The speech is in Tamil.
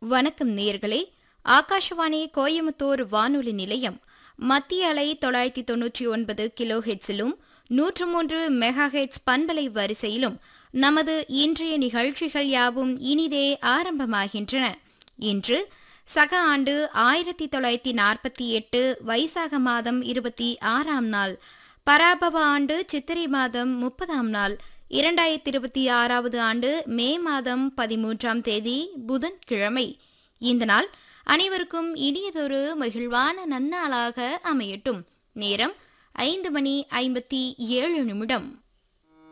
வணக்கம் நேயர்களே ஆகாஷவாணி கோயமுத்தூர் வானொலி நிலையம் மத்திய அலை தொள்ளாயிரத்தி தொன்னூற்றி ஒன்பது கிலோ ஹெட்ஸிலும் நூற்று மூன்று மெகா ஹெட்ஸ் பண்பலை வரிசையிலும் நமது இன்றைய நிகழ்ச்சிகள் யாவும் இனிதே ஆரம்பமாகின்றன இன்று சக ஆண்டு ஆயிரத்தி தொள்ளாயிரத்தி நாற்பத்தி எட்டு வைசாக மாதம் இருபத்தி ஆறாம் நாள் பராபவ ஆண்டு சித்திரை மாதம் முப்பதாம் நாள் இரண்டாயிரத்தி இருபத்தி ஆறாவது ஆண்டு மே மாதம் பதிமூன்றாம் தேதி புதன்கிழமை இந்த நாள் அனைவருக்கும் இனியதொரு மகிழ்வான நன்னாளாக அமையட்டும் நேரம் ஐந்து மணி ஐம்பத்தி ஏழு நிமிடம்